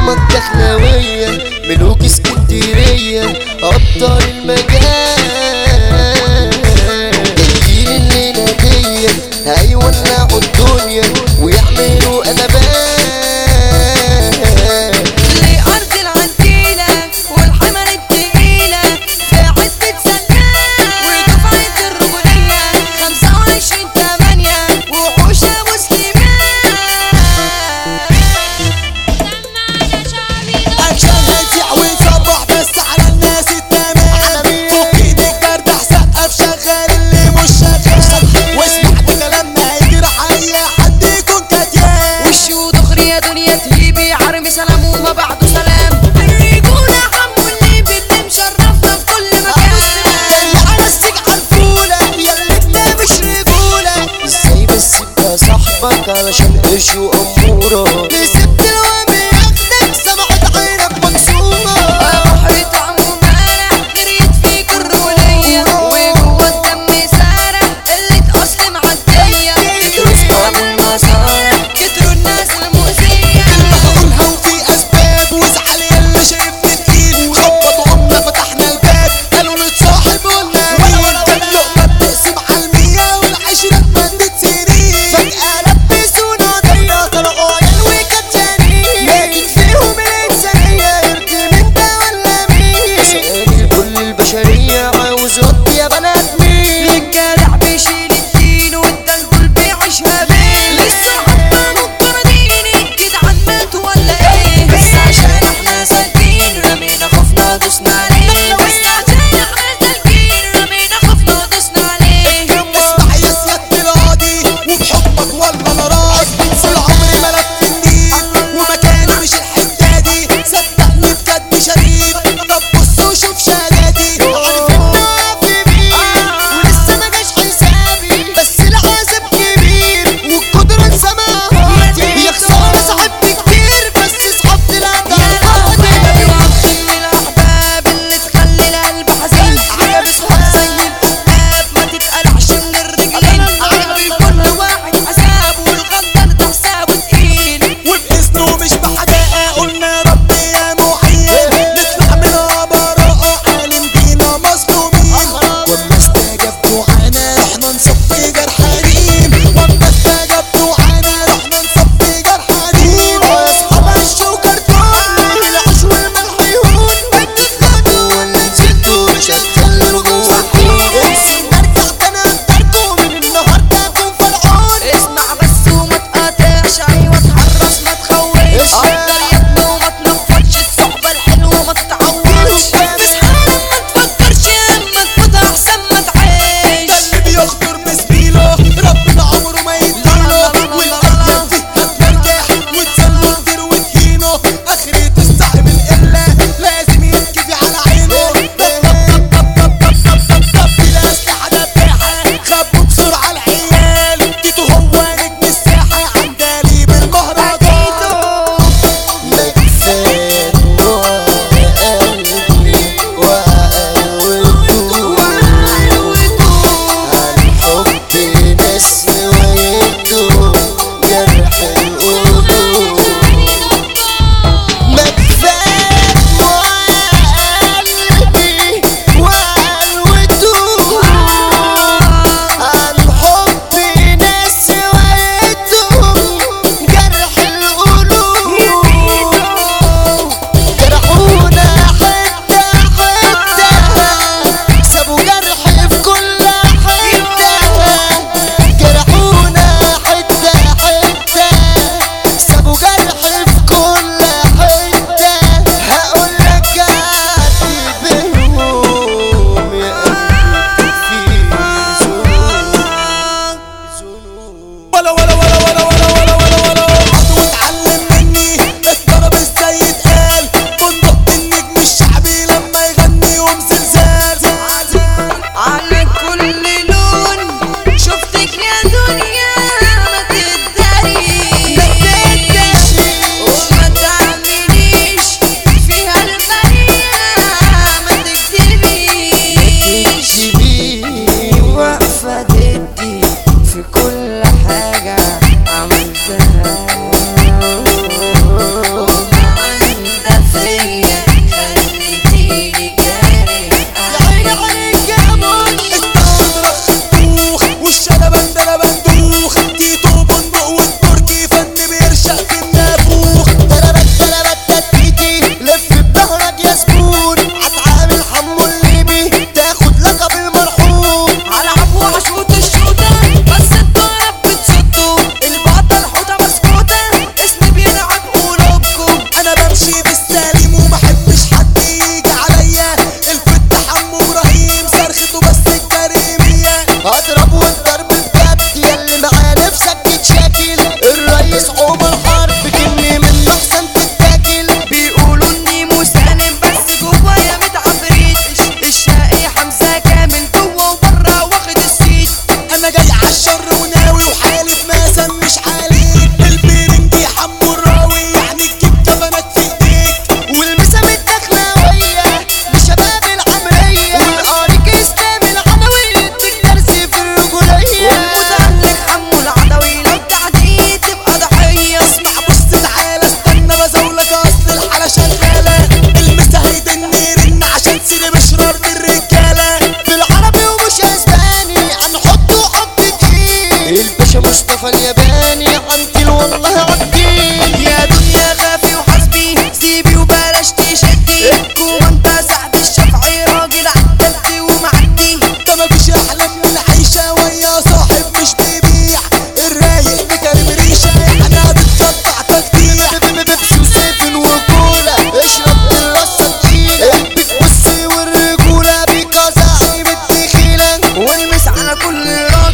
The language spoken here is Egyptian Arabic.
هم الدخلاوية ملوك اسكندرية أبطال المجال جايين الليلة دي هيولعوا الدنيا ويعملوا قلبان لأرض العنتيلة والحمر التقيلة في عزبة سكان ودفعة الرجولية خمسة وعشرين تمانية وحوشة مسلمات عشان هنزيع ونصبح بس على الناس التمام فك ايدك بردح سقف شغال اللي مش شغال واسمع بكلام ما يجرح اي حد يكون كتيان وشو دخري يا دنيا تهيبي عرمي سلام وما بعده سلام الرجولة حمو اللي باللي مشرفنا في كل مكان اللي على السجع الفولة يا اللي انت مش رجولة ازاي بس يبقى صاحبك علشان قرش وأمورة كسبت الوهم ياخدك سمعت عينك مكسورة بحر طعمه مالح جريت فيك الرجولية وجوه الدم سارح قلة أصل معدية كتروا صحاب المصالح كتروا الناس المؤذية هقولها وفي اسباب وازعل يا اللي شايفني تقيل خبط وقمنا فتحنا الباب قالوا نتصاحب ولا مين كان لقمه بتقسم على المية والعشرة اتمدت سنين فجأة لبسونا ضيق طلعوا عيال وكانت انا جاي عالشر وناوي وحالف ما سمش عليك البرنجي حمو الراوي يعني تجيب كفنك في ايديك والمسا الدخلاوية بشباب العمرية والقارك اسلام العدوي يديك درس في الرجولية والمتعلق حمو العدوي لو تعدي تبقى ضحية اسمع بص تعالى استنى بزولك اصل الحالة شغالة المسا هيدن رن عشان سيدي بشرار الرجالة بالعربي ومش اسباني هنحطه حط تقيل الباشا مصطفى الياباني عنتيل والله عديل يا دنيا خافي وحسبي سيبي وبلاش تشدي وانت سعد الشافعي راجل عدلتي ومعدي ده مفيش احلى من العيشة ويا صاحب مش بيبيع الرايق بكرم ريشة انا بتقطع تقطيع بيبسي وسيفن وكولا اشرب الرصة تقيلة البيك والسي والرجولة بيكا زعيم الدخيلة والمس على كل راجل